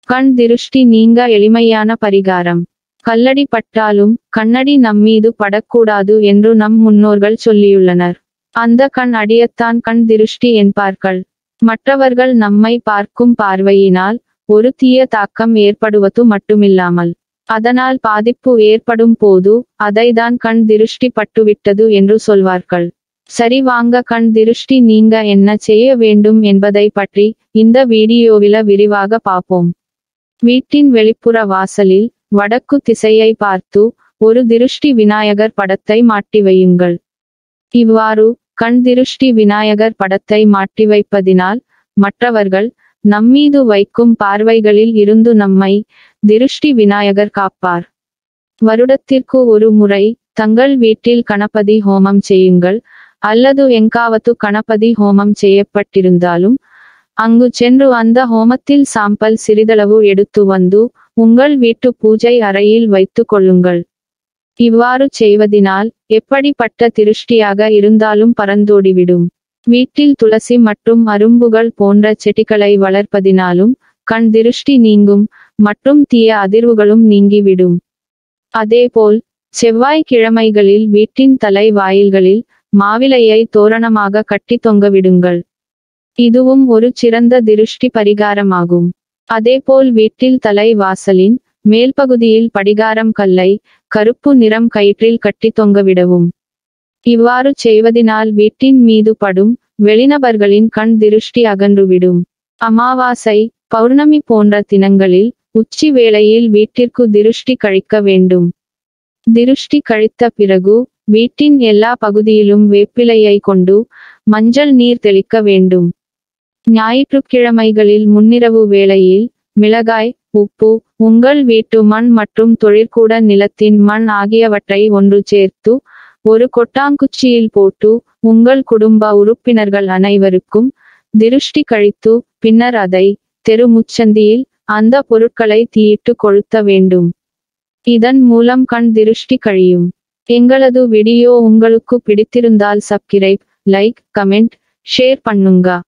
கண் திருஷ்டி நீங்க எளிமையான பரிகாரம் கல்லடி பட்டாலும் கண்ணடி நம்மீது படக்கூடாது என்று நம் முன்னோர்கள் சொல்லியுள்ளனர் அந்த கண் அடியத்தான் கண் திருஷ்டி என்பார்கள் மற்றவர்கள் நம்மை பார்க்கும் பார்வையினால் ஒரு தீய தாக்கம் ஏற்படுவது மட்டுமில்லாமல் அதனால் பாதிப்பு ஏற்படும் போது அதைதான் கண் திருஷ்டி பட்டுவிட்டது என்று சொல்வார்கள் சரி வாங்க கண் திருஷ்டி நீங்க என்ன செய்ய வேண்டும் என்பதை பற்றி இந்த வீடியோவில விரிவாக பார்ப்போம் வீட்டின் வெளிப்புற வாசலில் வடக்கு திசையை பார்த்து ஒரு திருஷ்டி விநாயகர் படத்தை மாட்டி வையுங்கள் இவ்வாறு கண் திருஷ்டி விநாயகர் படத்தை மாட்டி வைப்பதினால் மற்றவர்கள் நம்மீது வைக்கும் பார்வைகளில் இருந்து நம்மை திருஷ்டி விநாயகர் காப்பார் வருடத்திற்கு ஒரு முறை தங்கள் வீட்டில் கணபதி ஹோமம் செய்யுங்கள் அல்லது எங்காவது கணபதி ஹோமம் செய்யப்பட்டிருந்தாலும் அங்கு சென்று அந்த ஹோமத்தில் சாம்பல் சிறிதளவு எடுத்து வந்து உங்கள் வீட்டு பூஜை அறையில் வைத்துக் கொள்ளுங்கள் இவ்வாறு செய்வதினால் எப்படிப்பட்ட திருஷ்டியாக இருந்தாலும் பறந்தோடிவிடும் வீட்டில் துளசி மற்றும் அரும்புகள் போன்ற செடிகளை வளர்ப்பதினாலும் கண் திருஷ்டி நீங்கும் மற்றும் தீய அதிர்வுகளும் நீங்கிவிடும் அதேபோல் செவ்வாய்க்கிழமைகளில் வீட்டின் தலை வாயில்களில் மாவிலையை தோரணமாக கட்டி தொங்கவிடுங்கள் இதுவும் ஒரு சிறந்த திருஷ்டி பரிகாரமாகும் அதேபோல் வீட்டில் தலை வாசலின் மேல்பகுதியில் படிகாரம் கல்லை கருப்பு நிறம் கயிற்றில் கட்டி தொங்கவிடவும் இவ்வாறு செய்வதினால் வீட்டின் மீது படும் வெளிநபர்களின் கண் திருஷ்டி அகன்றுவிடும் அமாவாசை பௌர்ணமி போன்ற தினங்களில் உச்சி வேளையில் வீட்டிற்கு திருஷ்டி கழிக்க வேண்டும் திருஷ்டி கழித்த பிறகு வீட்டின் எல்லா பகுதியிலும் வேப்பிலையை கொண்டு மஞ்சள் நீர் தெளிக்க வேண்டும் ஞாயிற்றுக்கிழமைகளில் முன்னிரவு வேளையில் மிளகாய் உப்பு உங்கள் வீட்டு மண் மற்றும் தொழிற்கூட நிலத்தின் மண் ஆகியவற்றை ஒன்று சேர்த்து ஒரு கொட்டாங்குச்சியில் போட்டு உங்கள் குடும்ப உறுப்பினர்கள் அனைவருக்கும் திருஷ்டி கழித்து பின்னர் அதை தெரு முச்சந்தியில் அந்த பொருட்களை தீயிட்டு கொளுத்த வேண்டும் இதன் மூலம் கண் திருஷ்டி கழியும் எங்களது வீடியோ உங்களுக்கு பிடித்திருந்தால் சப்ஸ்கிரைப் லைக் கமெண்ட் ஷேர் பண்ணுங்க